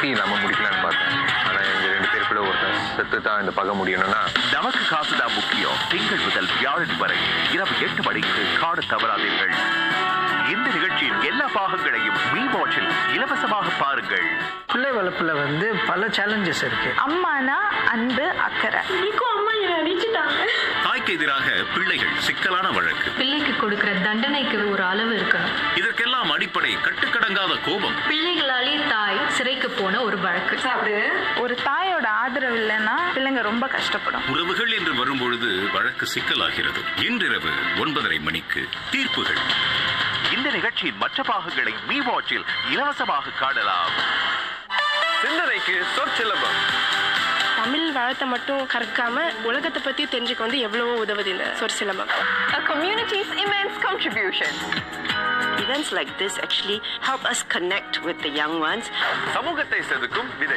பகை இல்லாம முடிக்கலான்னு பார்த்தேன் ஆனா எங்க ரெண்டு பேருக்குள்ள ஒருத்தன் செத்து தான் இந்த பகை முடியணும்னா நமக்கு காசுதான் முக்கியம் திங்கள் முதல் வியாழன் வரை இரவு எட்டு மணிக்கு காண தவறாதீர்கள் இந்த நிகழ்ச்சியின் எல்லா பாகங்களையும் மீ வாட்சில் இலவசமாக பாருங்கள் பிள்ளை வளர்ப்புல வந்து பல சேலஞ்சஸ் இருக்கு அம்மானா அன்பு அக்கறை தாய்க்கு எதிராக பிள்ளைகள் சிக்கலான வழக்கு பிள்ளைக்கு கொடுக்கிற தண்டனைக்கு ஒரு அளவு இருக்கணும் இதற்கெல்லாம் அடிப்படை கட்டுக்கடங்காத கோபம் பிள்ளைகளாலே தாய் சிறைக்கு போன ஒரு வழக்கு ஒரு தாயோட ஆதரவு இல்லைன்னா பிள்ளைங்க ரொம்ப கஷ்டப்படும் உறவுகள் என்று வரும்பொழுது வழக்கு சிக்கலாகிறது இன்றிரவு ஒன்பதரை மணிக்கு தீர்ப்புகள் இந்த நிகழ்ச்சியின் மற்ற பாகங்களை மீ வாட்சில் இலவசமாக காணலாம் சிந்தனைக்கு சொற்சிலம்பம் தமிழ் வளத்தை மட்டும் கற்காம உலகத்தை பத்தி தெரிஞ்சுக்க வந்து எவ்வளவோ உதவுது இந்த சொற் silambam A community's immense contribution. Events like this actually help us connect with the young ones. சமூகத்தை செதுக்கும் விதை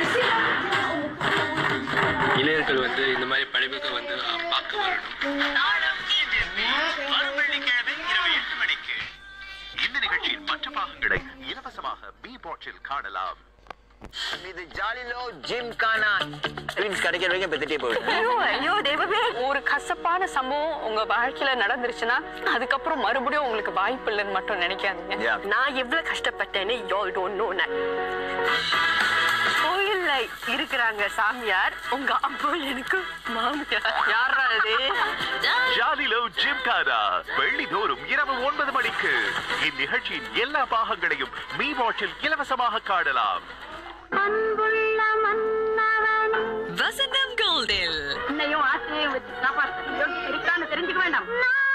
இளைஞர்கள் வந்து இந்த மாதிரி படிப்புக்கு வந்து பார்க்க வரணும் வரும் வெள்ளிக்கிழமை இரவு எட்டு மணிக்கு இந்த நிகழ்ச்சியின் மற்ற பாகங்களை இலவசமாக மீ வாட்சில் காணலாம் இது ஜாலிலோ ஜிம் கானா ட்வின்ஸ் கிடைக்கிற வரைக்கும் பெத்துட்டே போயிடும் ஐயோ ஐயோ தேவவே ஒரு கசப்பான சம்பவம் உங்க வாழ்க்கையில நடந்துருச்சுன்னா அதுக்கப்புறம் மறுபடியும் உங்களுக்கு வாய்ப்பு இல்லைன்னு மட்டும் நினைக்காதீங்க நான் எவ்வளவு கஷ்டப்பட்டேன்னு y'all don't know that. கோயில்ல இருக்கிறாங்க சாமியார் உங்க அப்பா எனக்கு மாமியார் யாரா அது ஜாலிலோ ஜிம்கானா வெள்ளி தோறும் இரவு ஒன்பது மணிக்கு இந்நிகழ்ச்சியின் எல்லா பாகங்களையும் மீ வாட்சில் இலவசமாக காணலாம் வசந்தம் கோல்டில் என்னையும் ஆசையும் வச்சு காப்பாற்ற இருக்கான்னு தெரிஞ்சுக்க வேண்டாம்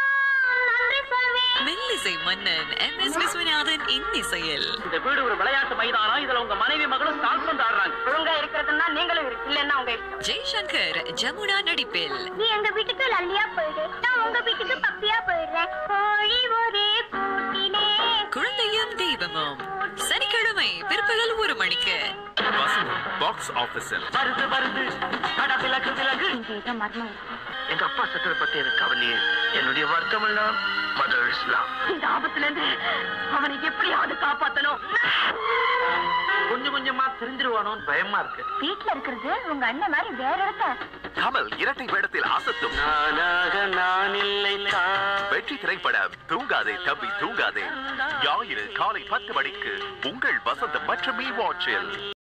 மெல்லிசை மன்னன் எம் எஸ் விஸ்வநாதன் இன்னிசையில் இந்த வீடு ஒரு விளையாட்டு மைதானம் இதுல உங்க மனைவி மகளும் கால்பந்து ஆடுறாங்க ஒழுங்கா இருக்கிறதுனா நீங்களும் இருக்கு இல்லைன்னா உங்க இஷ்டம். ஜெய்சங்கர் ஜமுனா நடிப்பில் நீ எங்க வீட்டுக்கு லல்லியா போயிடு நான் உங்க வீட்டுக்கு பப்பியா போயிடுறேன் கோழி ஒரே கூட்டினே குழந்தையும் தெய்வமும் சனிக்கிழமை பிற்பகல் ஒரு மணிக்கு வசந்தம் பாக்ஸ் ஆபீஸில் வருது வருது அட விலகு விலகு இதை மர்மம் எங்க அப்பா செத்ததை பத்தி எனக்கு கவலையே என்னுடைய வருத்தம் எல்லாம் மதர் இஸ்லாம் இந்த ஆபத்துல இருந்து அவனை எப்படியாவது காப்பாத்தணும் கொஞ்சம் கொஞ்சமா தெரிஞ்சிருவானோன்னு பயமா இருக்கு வீட்டுல இருக்கிறது உங்க அண்ணன் மாதிரி வேற இடத்த கமல் இரட்டை வேடத்தில் அசத்தும் நானாக நான் இல்லை வெற்றி திரைப்படம் தூங்காதே தம்பி தூங்காதே ஞாயிறு காலை பத்து மணிக்கு உங்கள் வசந்தம் மற்றும் மீ வாட்சில்